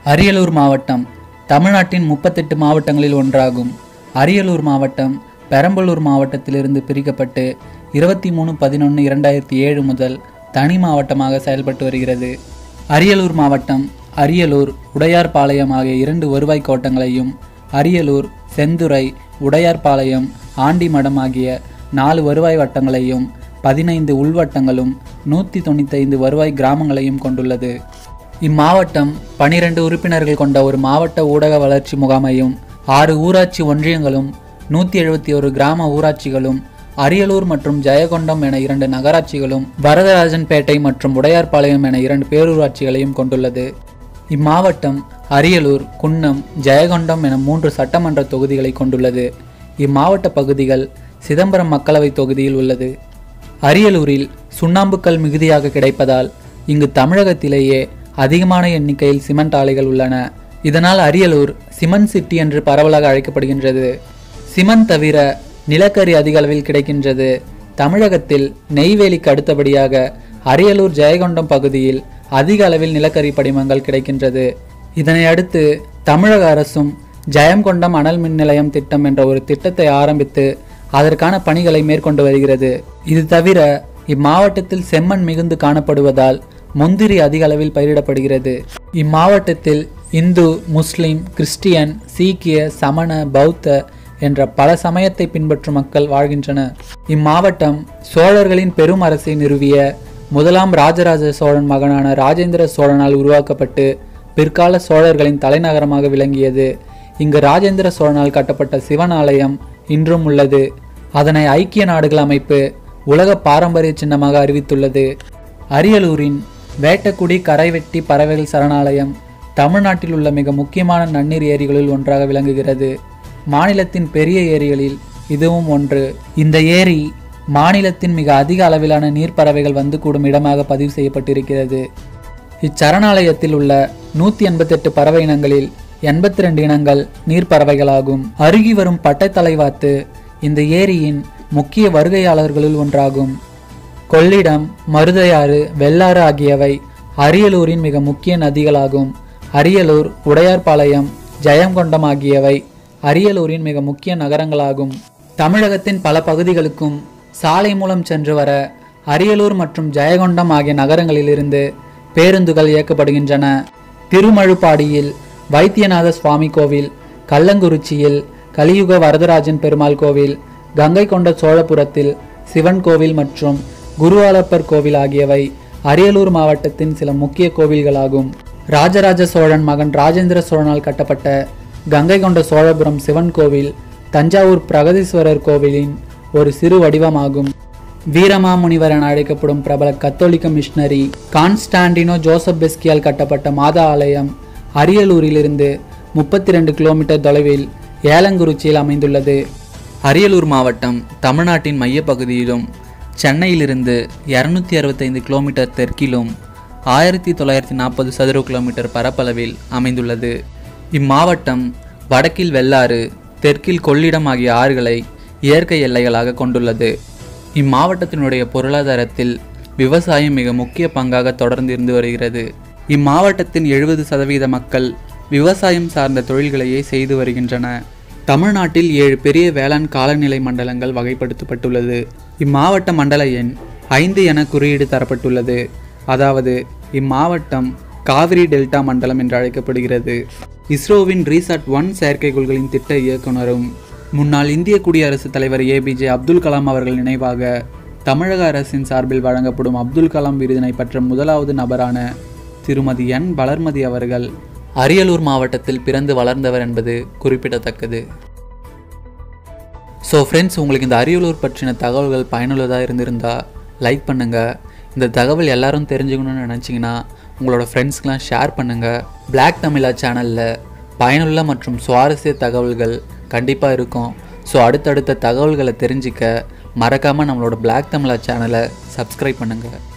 அரியலூர் மாவட்டம் தமிழ்நாட்டின் முப்பத்தெட்டு மாவட்டங்களில் ஒன்றாகும் அரியலூர் மாவட்டம் பெரம்பலூர் மாவட்டத்திலிருந்து பிரிக்கப்பட்டு இருபத்தி மூணு பதினொன்று இரண்டாயிரத்தி ஏழு முதல் தனி மாவட்டமாக செயல்பட்டு வருகிறது அரியலூர் மாவட்டம் அரியலூர் உடையார்பாளையம் ஆகிய இரண்டு வருவாய் கோட்டங்களையும் அரியலூர் செந்துறை உடையார்பாளையம் ஆண்டிமடம் ஆகிய நாலு வருவாய் வட்டங்களையும் பதினைந்து உள்வட்டங்களும் நூற்றி தொண்ணூத்தைந்து வருவாய் கிராமங்களையும் கொண்டுள்ளது இம்மாவட்டம் பனிரெண்டு உறுப்பினர்கள் கொண்ட ஒரு மாவட்ட ஊடக வளர்ச்சி முகாமையும் ஆறு ஊராட்சி ஒன்றியங்களும் நூற்றி எழுபத்தி ஒரு கிராம ஊராட்சிகளும் அரியலூர் மற்றும் ஜெயகொண்டம் என இரண்டு நகராட்சிகளும் வரதராஜன்பேட்டை மற்றும் உடையார்பாளையம் என இரண்டு பேரூராட்சிகளையும் கொண்டுள்ளது இம்மாவட்டம் அரியலூர் குன்னம் ஜெயகொண்டம் என மூன்று சட்டமன்ற தொகுதிகளை கொண்டுள்ளது இம்மாவட்ட பகுதிகள் சிதம்பரம் மக்களவை தொகுதியில் உள்ளது அரியலூரில் சுண்ணாம்புக்கல் மிகுதியாக கிடைப்பதால் இங்கு தமிழகத்திலேயே அதிகமான எண்ணிக்கையில் சிமெண்ட் ஆலைகள் உள்ளன இதனால் அரியலூர் சிமெண்ட் சிட்டி என்று பரவலாக அழைக்கப்படுகின்றது சிமெண்ட் தவிர நிலக்கரி அதிக அளவில் கிடைக்கின்றது தமிழகத்தில் நெய்வேலிக்கு அடுத்தபடியாக அரியலூர் ஜெயகொண்டம் பகுதியில் அதிக அளவில் நிலக்கரி படிமங்கள் கிடைக்கின்றது இதனை அடுத்து தமிழக அரசும் ஜெயங்கொண்டம் அனல் மின் நிலையம் திட்டம் என்ற ஒரு திட்டத்தை ஆரம்பித்து அதற்கான பணிகளை மேற்கொண்டு வருகிறது இது தவிர இம்மாவட்டத்தில் செம்மண் மிகுந்து காணப்படுவதால் முந்திரி அதிக அளவில் பயிரிடப்படுகிறது இம்மாவட்டத்தில் இந்து முஸ்லிம் கிறிஸ்டியன் சீக்கிய சமண பௌத்த என்ற பல சமயத்தை பின்பற்றும் மக்கள் வாழ்கின்றனர் இம்மாவட்டம் சோழர்களின் பெரும் அரசை நிறுவிய முதலாம் ராஜராஜ சோழன் மகனான ராஜேந்திர சோழனால் உருவாக்கப்பட்டு பிற்கால சோழர்களின் தலைநகரமாக விளங்கியது இங்கு ராஜேந்திர சோழனால் கட்டப்பட்ட சிவன் ஆலயம் இன்றும் உள்ளது அதனை ஐக்கிய நாடுகள் அமைப்பு உலக பாரம்பரிய சின்னமாக அறிவித்துள்ளது அரியலூரின் வேட்டக்குடி கரைவெட்டி பறவைகள் சரணாலயம் தமிழ்நாட்டில் உள்ள மிக முக்கியமான நன்னீர் ஏரிகளில் ஒன்றாக விளங்குகிறது மாநிலத்தின் பெரிய ஏரிகளில் இதுவும் ஒன்று இந்த ஏரி மாநிலத்தின் மிக அதிக அளவிலான நீர்ப்பறவைகள் வந்து கூடும் இடமாக பதிவு செய்யப்பட்டிருக்கிறது இச்சரணாலயத்தில் உள்ள நூற்றி எண்பத்தெட்டு பறவை இனங்களில் எண்பத்தி ரெண்டு இனங்கள் நீர்ப்பறவைகளாகும் அருகி வரும் பட்டைத்தலைவாத்து இந்த ஏரியின் முக்கிய வருகையாளர்களுள் ஒன்றாகும் கொள்ளிடம் மருதையாறு வெள்ளாறு ஆகியவை அரியலூரின் மிக முக்கிய நதிகளாகும் அரியலூர் உடையார்பாளையம் ஜெயங்கொண்டம் ஆகியவை அரியலூரின் மிக முக்கிய நகரங்களாகும் தமிழகத்தின் பல பகுதிகளுக்கும் சாலை மூலம் சென்று வர அரியலூர் மற்றும் ஜெயங்கொண்டம் ஆகிய நகரங்களிலிருந்து பேருந்துகள் இயக்கப்படுகின்றன திருமழுப்பாடியில் வைத்தியநாத சுவாமி கோவில் கள்ளங்குறிச்சியில் கலியுக வரதராஜன் பெருமாள் கோவில் கங்கை கொண்ட சோழபுரத்தில் சிவன் கோவில் மற்றும் குருவாலப்பர் கோவில் ஆகியவை அரியலூர் மாவட்டத்தின் சில முக்கிய கோவில்களாகும் ராஜராஜ சோழன் மகன் ராஜேந்திர சோழனால் கட்டப்பட்ட கங்கை கொண்ட சோழபுரம் சிவன் கோவில் தஞ்சாவூர் பிரகதீஸ்வரர் கோவிலின் ஒரு சிறு வடிவமாகும் வீரமாமுனிவர் என அழைக்கப்படும் பிரபல கத்தோலிக்க மிஷனரி கான்ஸ்டாண்டினோ ஜோசப் பெஸ்கியால் கட்டப்பட்ட மாதா ஆலயம் அரியலூரிலிருந்து முப்பத்தி ரெண்டு கிலோமீட்டர் தொலைவில் ஏலங்குறிச்சியில் அமைந்துள்ளது அரியலூர் மாவட்டம் தமிழ்நாட்டின் மையப்பகுதியிலும் சென்னையிலிருந்து இரநூத்தி அறுபத்தைந்து கிலோமீட்டர் தெற்கிலும் ஆயிரத்தி தொள்ளாயிரத்தி நாற்பது சதுர கிலோமீட்டர் பரப்பளவில் அமைந்துள்ளது இம்மாவட்டம் வடக்கில் வெள்ளாறு தெற்கில் கொள்ளிடம் ஆகிய ஆறுகளை இயற்கை எல்லைகளாக கொண்டுள்ளது இம்மாவட்டத்தினுடைய பொருளாதாரத்தில் விவசாயம் மிக முக்கிய பங்காக தொடர்ந்து இருந்து வருகிறது இம்மாவட்டத்தின் எழுபது சதவீத மக்கள் விவசாயம் சார்ந்த தொழில்களையே செய்து வருகின்றன தமிழ்நாட்டில் ஏழு பெரிய வேளாண் காலநிலை மண்டலங்கள் வகைப்படுத்தப்பட்டுள்ளது இம்மாவட்ட மண்டல எண் ஐந்து என குறியீடு தரப்பட்டுள்ளது அதாவது இம்மாவட்டம் காவிரி டெல்டா மண்டலம் என்று அழைக்கப்படுகிறது இஸ்ரோவின் ரீசாட் ஒன் செயற்கைக்கோள்களின் திட்ட இயக்குனரும் முன்னாள் இந்திய குடியரசுத் தலைவர் ஏபிஜே அப்துல் கலாம் அவர்கள் நினைவாக தமிழக அரசின் சார்பில் வழங்கப்படும் அப்துல் கலாம் விருதினை பெற்ற முதலாவது நபரான திருமதி என் வளர்மதி அவர்கள் அரியலூர் மாவட்டத்தில் பிறந்து வளர்ந்தவர் என்பது குறிப்பிடத்தக்கது ஸோ ஃப்ரெண்ட்ஸ் உங்களுக்கு இந்த அரியலூர் பற்றின தகவல்கள் பயனுள்ளதாக இருந்திருந்தா லைக் பண்ணுங்கள் இந்த தகவல் எல்லாரும் தெரிஞ்சுக்கணும்னு நினச்சிங்கன்னா உங்களோட ஃப்ரெண்ட்ஸ்க்கெலாம் ஷேர் பண்ணுங்கள் Black தமிழா சேனலில் பயனுள்ள மற்றும் சுவாரஸ்ய தகவல்கள் கண்டிப்பாக இருக்கும் ஸோ அடுத்தடுத்த தகவல்களை தெரிஞ்சிக்க மறக்காமல் நம்மளோட Black தமிழா சேனலை சப்ஸ்கிரைப் பண்ணுங்கள்